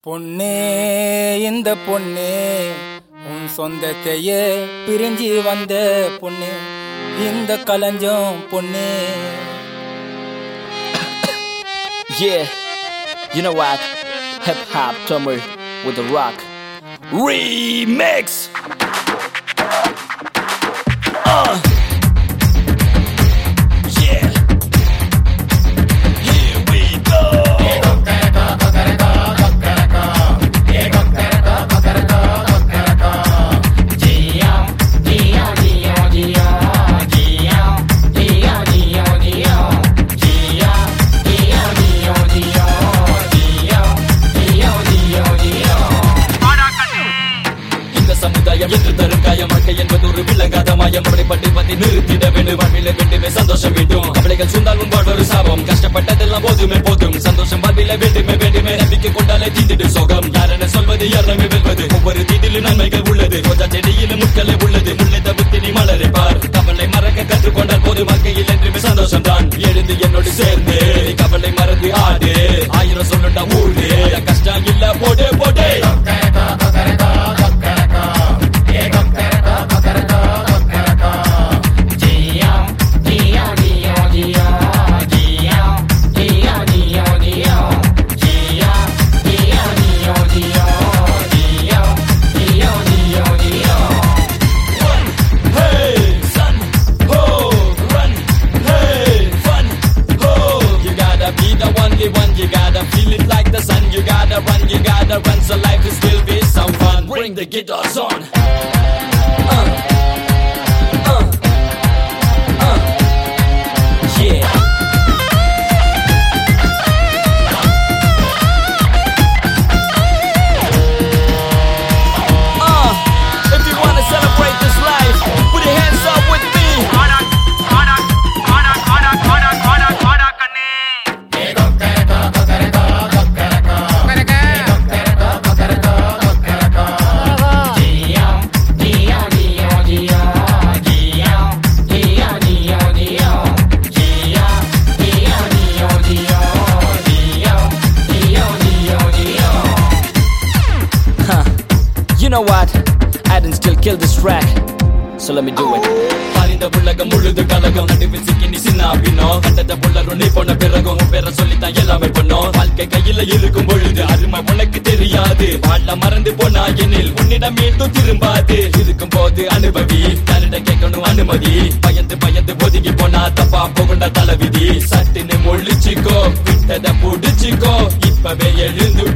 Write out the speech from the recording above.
பொன்னே இந்த பொண்ணே உன் சொந்தத்தையே பிரிஞ்சு வந்த பொண்ணு இந்த கலஞ்சம் பொண்ணே Yeah, you know what? Hip hop Tamil with the rock remix. Uh. Yeah. Here we go. இந்த சமுதாயம் என்று தரும் காயம் வாழ்க்கை என்பது ஒரு விளங்காத மாயம் அப்படிப்பட்டு பத்தி நிறுத்திட வேண்டும் வாழ்வில வேண்டுமே சந்தோஷம் வேண்டும் கவலைகள் சூழ்ந்தால் உன் வாழ்வு ஒரு சாபம் கஷ்டப்பட்டதெல்லாம் போதுமே போதும் சந்தோஷம் வாழ்வில வேண்டுமே வேண்டுமே நம்பிக்கை கொண்டாலே தீண்டிடு சோகம் யாரென சொல்வது யாரென வெல்வது ஒவ்வொரு தீண்டிலும் நன்மைகள் உள்ளது ரோஜா செடியிலும் முட்களே உள்ளது முல்லை தவிர்த்து நீ மலரை பார் கவலை மறக்க கற்றுக்கொண்டால் போது வாழ்க்கையில் என்றுமே சந்தோஷம் தான் எழுந்து என்னோடு சேர்ந்து நீ கவலை மறந்து ஆடு ஆயிரம் சொல்லுண்டா ஊரு கஷ்டம் இல்ல போடு போடு Hey, son, ho, run. Hey, fun, ho. You gotta be the only one. You gotta feel it like the sun. You gotta run, you gotta run. So life will still be some fun. Bring the guitars on. Uh, uh, uh. Yeah. Uh, if you wanna celebrate this life, put your hands up with me. Huh. You know what? I didn't still kill this track. So let me do it. அறிந்த உலகம் முழுது கலகம் நடுவில் சிக்கி நீ சின்ன பின்னோ கண்டத புள்ளரும் நீ போன பிறகும் உன் பேரை சொல்லித்தான் எல்லாமே பண்ணோம் வாழ்க்கை கையில இருக்கும் பொழுது அருமை உனக்கு தெரியாது வாழ மறந்து போனா எனில் உன்னிடம் மீண்டும் திரும்பாது இருக்கும் போது அனுபவி தன்னிடம் கேட்கணும் அனுமதி பயந்து பயந்து ஒதுங்கி போனா தப்பா போகுண்ட தலைவிதி சட்டுன்னு முழிச்சுக்கோ விட்டத புடிச்சுக்கோ இப்பவே எழுந்து